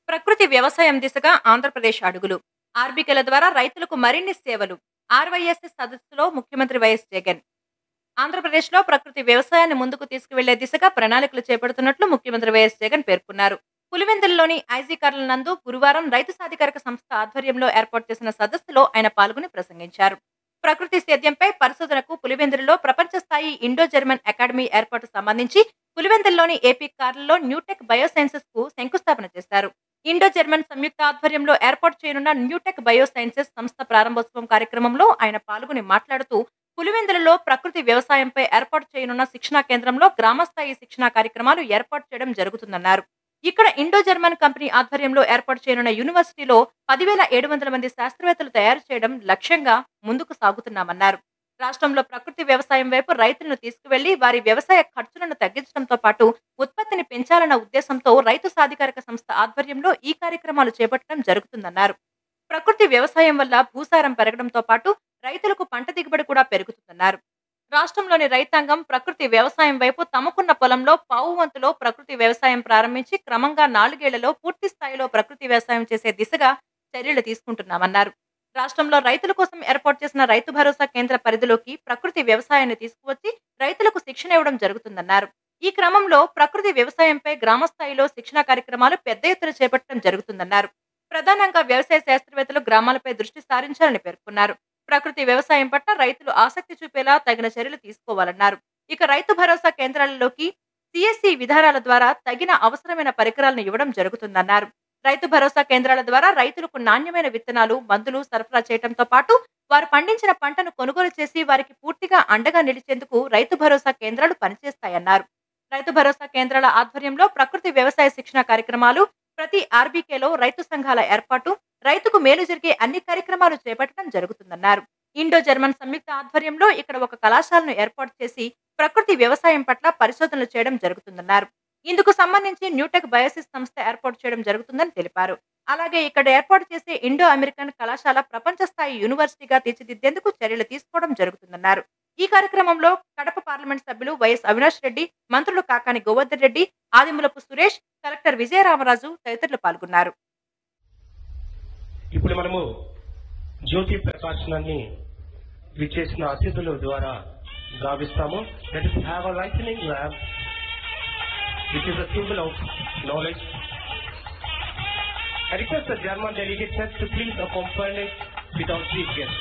ప్రకృతి వ్యవసాయం దిశగా ఆంధ్రప్రదేశ్ అడుగులు ఆర్బీకేల ద్వారా రైతులకు మరిన్ని సేవలు ఆర్వైఎస్ఎస్ సదస్సులో ముఖ్యమంత్రి వైఎస్ జగన్ ఆంధ్రప్రదేశ్లో ప్రకృతి వ్యవసాయాన్ని ముందుకు తీసుకువెళ్లే దిశగా ప్రణాళికలు చేపడుతున్నట్లు ముఖ్యమంత్రి వైఎస్ జగన్ పేర్కొన్నారు పులివెందులలోని ఐజీ కార్ల నందు గురువారం రైతు సాధికారక సంస్థ ఆధ్వర్యంలో ఏర్పాటు చేసిన సదస్సులో ఆయన పాల్గొని ప్రసంగించారు ప్రకృతి సేద్యంపై పరిశోధనకు పులివెందులలో ప్రపంచ స్థాయి ఇండో జర్మన్ అకాడమీ ఏర్పాటు సంబంధించి పులివెందుల్లోని ఏపీ కార్లలో న్యూటెక్ బయోసైన్సెస్ కు శంకుస్థాపన చేశారు ఇండో జర్మన్ సంయుక్త ఆధ్వర్యంలో ఏర్పాటు చేయనున్న న్యూటెక్ బయోసైన్సెస్ సంస్థ ప్రారంభోత్సవం కార్యక్రమంలో ఆయన పాల్గొని మాట్లాడుతూ పులివెందులలో ప్రకృతి వ్యవసాయంపై ఏర్పాటు చేయనున్న శిక్షణా కేంద్రంలో గ్రామస్థాయి శిక్షణా కార్యక్రమాలు ఏర్పాటు చేయడం జరుగుతుందన్నారు ఇక్కడ ఇండో జర్మన్ కంపెనీ ఆధ్వర్యంలో ఏర్పాటు చేయనున్న యూనివర్సిటీలో పదివేల ఏడు వందల మంది శాస్త్రవేత్తలు తయారు చేయడం లక్ష్యంగా ముందుకు సాగుతున్నామన్నారు రాష్ట్రంలో ప్రకృతి వ్యవసాయం వైపు రైతులను తీసుకువెళ్లి వారి వ్యవసాయ ఖర్చులను తగ్గించడంతో పాటు ఉత్పత్తిని పెంచాలన్న ఉద్దేశంతో రైతు సాధికారక సంస్థ ఆధ్వర్యంలో ఈ కార్యక్రమాలు చేపట్టడం జరుగుతుందన్నారు ప్రకృతి వ్యవసాయం వల్ల భూసారం పెరగడంతో పాటు రైతులకు పంట దిగుబడి కూడా పెరుగుతుందన్నారు రాష్ట్రంలోని రైతాంగం ప్రకృతి వ్యవసాయం వైపు తమకున్న పొలంలో పావు వంతులో ప్రకృతి వ్యవసాయం ప్రారంభించి క్రమంగా నాలుగేళ్లలో పూర్తి స్థాయిలో ప్రకృతి వ్యవసాయం చేసే దిశగా చర్యలు తీసుకుంటున్నామన్నారు రాష్ట్రంలో రైతుల కోసం ఏర్పాటు చేసిన రైతు భరోసా కేంద్ర పరిధిలోకి ప్రకృతి వ్యవసాయాన్ని తీసుకువచ్చి రైతులకు శిక్షణ ఇవ్వడం జరుగుతుందన్నారు ఈ క్రమంలో ప్రకృతి వ్యవసాయంపై గ్రామ స్థాయిలో శిక్షణ కార్యక్రమాలు పెద్ద ఎత్తున చేపట్టడం జరుగుతుందన్నారు ప్రధానంగా వ్యవసాయ శాస్త్రవేత్తలు గ్రామాలపై దృష్టి సారించాలని పేర్కొన్నారు ప్రకృతి వ్యవసాయం పట్ల రైతులు ఆసక్తి చూపేలా తగిన చర్యలు తీసుకోవాలన్నారు ఇక రైతు భరోసా కేంద్రాలలోకి సిఎస్సి విధానాల ద్వారా తగిన అవసరమైన పరికరాలను ఇవ్వడం జరుగుతుందన్నారు రైతు భరోసా కేంద్రాల ద్వారా రైతులకు నాణ్యమైన విత్తనాలు మందులు సరఫరా చేయడంతో పాటు వారు పండించిన పంటను కొనుగోలు చేసి వారికి పూర్తిగా అండగా నిలిచేందుకు రైతు భరోసా కేంద్రాలు పనిచేస్తాయన్నారు రైతు భరోసా కేంద్రాల ఆధ్వర్యంలో ప్రకృతి వ్యవసాయ శిక్షణ కార్యక్రమాలు ప్రతి ఆర్బీకేలో రైతు సంఘాల ఏర్పాటు రైతుకు మేలు జరిగే అన్ని కార్యక్రమాలు చేపట్టడం జరుగుతుందన్నారు ఇండో జర్మన్ సంయుక్త ఆధ్వర్యంలో ఇక్కడ ఒక కళాశాలను ఏర్పాటు చేసి ప్రకృతి వ్యవసాయం పట్ల పరిశోధనలు చేయడం జరుగుతుందన్నారు ఇందుకు సంబంధించి న్యూటెక్ బయోసిస్ సంస్థ ఏర్పాటు చేయడం జరుగుతుందని తెలిపారు అలాగే ఇక్కడ ఏర్పాటు చేసే ఇండో అమెరికన్ కళాశాల ప్రపంచ స్థాయి యూనివర్సిటీగా తీర్చిదిద్దేందుకు చర్యలు తీసుకోవడం జరుగుతుందన్నారు ఈ కార్యక్రమంలో కడప పార్లమెంట్ సభ్యులు వైఎస్ అవినాష్ రెడ్డి మంత్రులు కాకాని గోవర్ధన్ రెడ్డి ఆదిమూలపు సురేష్ కలెక్టర్ విజయరామరాజు తదితరులు పాల్గొన్నారు ఇప్పుడు మనము జ్యోతి ప్రకాశనాన్ని విచ్చేసిన అతిథుల ద్వారా గావిస్తాము that is have a lightning lab which is a symbol of knowledge I request the German delegate sir to please accompany with our chief guest.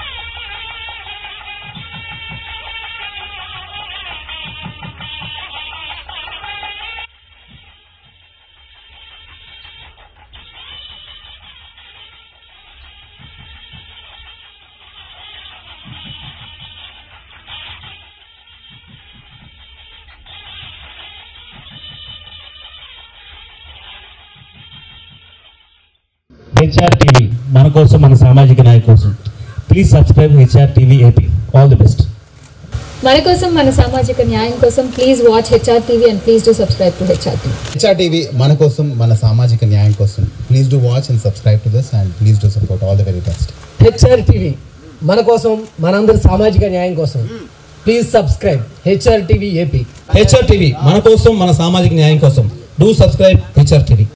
H R TV మన కోసం మన సామాజిక నాయకు కోసం please subscribe H R TV A P all the best మన కోసం మన సామాజిక న్యాయం కోసం please watch H R TV and please do subscribe to H R TV H R TV మన కోసం మన సామాజిక న్యాయం కోసం please do watch and subscribe to this and please do support all the very best H R TV మన కోసం మనందరి సామాజిక న్యాయం కోసం please subscribe H R TV A P H R TV మన కోసం మన సామాజిక న్యాయం కోసం డూ సబ్స్క్రైబ్ హెచ్ఆర్ టీవీ